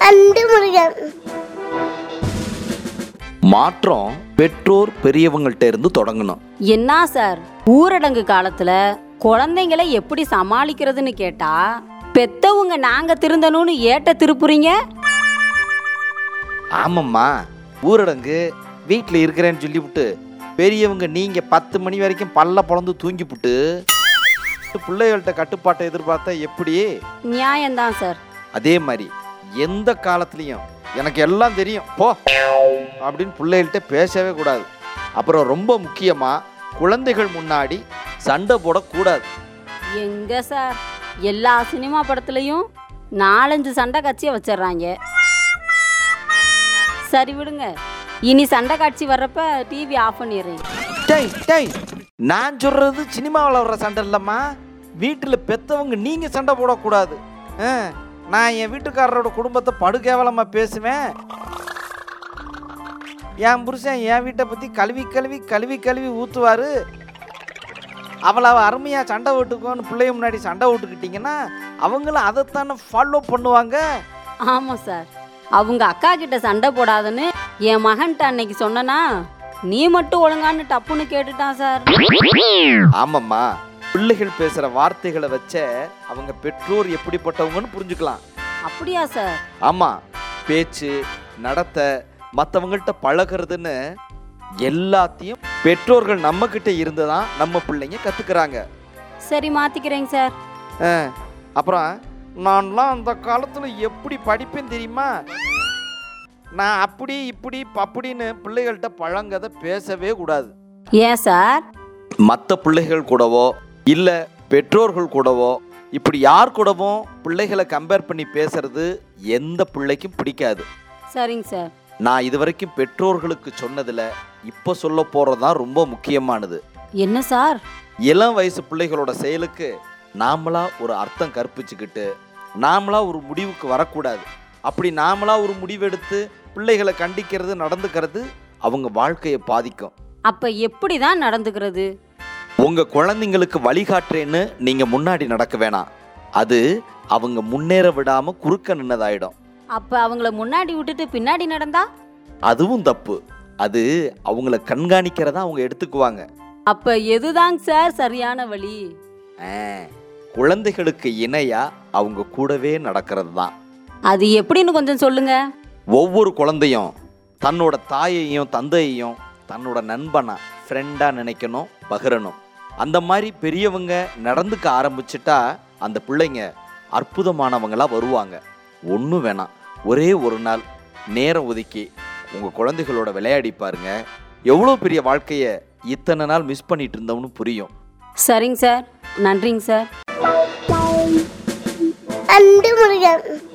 அன்பு முருகன் மாற்றம் பெற்றோர் பெரியவங்கள்ட்ட இருந்து தொடங்கணும் என்ன சார் ஊரடங்கு காலத்துல குழந்தைங்களை எப்படி சமாளிக்கிறதுன்னு கேட்டா பெத்தவங்க நாங்க திருந்தணும்னு ஏட்ட திருப்புறீங்க ஆமாம்மா ஊரடங்கு வீட்டில் இருக்கிறேன்னு சொல்லிவிட்டு பெரியவங்க நீங்க பத்து மணி வரைக்கும் பல்ல பொழந்து தூங்கிப்புட்டு பிள்ளைகள்கிட்ட கட்டுப்பாட்டை எதிர்பார்த்தா எப்படி நியாயம்தான் சார் அதே மாதிரி எந்த காலத்துலேயும் எனக்கு எல்லாம் தெரியும் போ அப்படின்னு பிள்ளைகள்கிட்ட பேசவே கூடாது அப்புறம் ரொம்ப முக்கியமாக குழந்தைகள் முன்னாடி சண்டை போடக்கூடாது எங்க சார் எல்லா சினிமா படத்துலயும் நாலஞ்சு சண்டை காட்சியை வச்சிடுறாங்க சரி விடுங்க இனி சண்டை காட்சி வர்றப்ப டிவி ஆஃப் பண்ணிடுறேன் டேய் டேய் நான் சொல்றது சினிமாவில் வர்ற சண்டை இல்லைம்மா வீட்டில் பெத்தவங்க நீங்கள் சண்டை போடக்கூடாது ஆ, நான் என் வீட்டுக்காரரோட குடும்பத்தை படுகேவலமாக பேசுவேன் என் புருஷன் என் வீட்டை பற்றி கழுவி கழுவி கழுவி கழுவி ஊற்றுவார் அவளை அவ அருமையாக சண்டை விட்டுக்கோன்னு பிள்ளைய முன்னாடி சண்டை விட்டுக்கிட்டிங்கன்னா அவங்களும் அதைத்தானே ஃபாலோ பண்ணுவாங்க ஆமா சார் அவங்க அக்கா கிட்ட சண்டை போடாதன்னு என் மகன்கிட்ட அன்னைக்கு சொன்னனா நீ மட்டும் ஒழுங்கான்னு டப்புன்னு கேட்டுட்டான் சார் ஆமாம்மா பிள்ளைகள் பேசுகிற வார்த்தைகளை வச்ச அவங்க பெற்றோர் எப்படிப்பட்டவங்கன்னு புரிஞ்சுக்கலாம் அப்படியா சார் ஆமாம் பேச்சு நடத்தை மற்றவங்கள்ட்ட பழகுறதுன்னு எல்லாத்தையும் பெற்றோர்கள் நம்மக்கிட்ட இருந்து தான் நம்ம பிள்ளைங்க கற்றுக்குறாங்க சரி மாத்திக்கிறேங்க சார் அப்புறம் நான்லாம் அந்த காலத்தில் எப்படி படிப்பேன் தெரியுமா நான் அப்படி இப்படி அப்படின்னு பிள்ளைகள்கிட்ட பழங்கதை பேசவே கூடாது ஏன் சார் மற்ற பிள்ளைகள் கூடவோ இல்லை பெற்றோர்கள் கூடவோ இப்படி யார் கூடவும் பிள்ளைகளை கம்பேர் பண்ணி பேசுறது எந்த பிள்ளைக்கும் பிடிக்காது சரிங்க சார் நான் இதுவரைக்கும் பெற்றோர்களுக்கு சொன்னதில் இப்போ சொல்ல போகிறது தான் ரொம்ப முக்கியமானது என்ன சார் இளம் வயசு பிள்ளைகளோட செயலுக்கு நாமளா ஒரு அர்த்தம் கற்பிச்சுக்கிட்டு நாமளா ஒரு முடிவுக்கு வரக்கூடாது அப்படி நாமளா ஒரு முடிவெடுத்து பிள்ளைகளை கண்டிக்கிறது நடந்துக்கிறது அவங்க வாழ்க்கையை பாதிக்கும் அப்ப எப்படி தான் நடந்துக்கிறது உங்க குழந்தைங்களுக்கு வழிகாட்டுறேன்னு நீங்க முன்னாடி நடக்க வேணாம் அது அவங்க முன்னேற விடாம குறுக்க நின்னதாயிடும் அப்ப அவங்கள முன்னாடி விட்டுட்டு பின்னாடி நடந்தா அதுவும் தப்பு அது அவங்கள கண்காணிக்கிறதா அவங்க எடுத்துக்குவாங்க அப்ப எதுதாங்க சார் சரியான வழி ஆ, குழந்தைகளுக்கு இணையா அவங்க கூடவே நடக்கிறது தான் அது எப்படின்னு கொஞ்சம் சொல்லுங்க ஒவ்வொரு குழந்தையும் தன்னோட தாயையும் தந்தையையும் தன்னோட நண்பனா ஃப்ரெண்டா நினைக்கணும் பகிரணும் அந்த மாதிரி பெரியவங்க நடந்துக்க ஆரம்பிச்சிட்டா அந்த பிள்ளைங்க அற்புதமானவங்களா வருவாங்க ஒன்றும் வேணாம் ஒரே ஒரு நாள் நேரம் ஒதுக்கி உங்கள் குழந்தைகளோட விளையாடி பாருங்க எவ்வளோ பெரிய வாழ்க்கையை இத்தனை நாள் மிஸ் பண்ணிட்டு இருந்தோம்னு புரியும் சரிங்க சார் நன்றிங்க சார் அன்பு முருகன்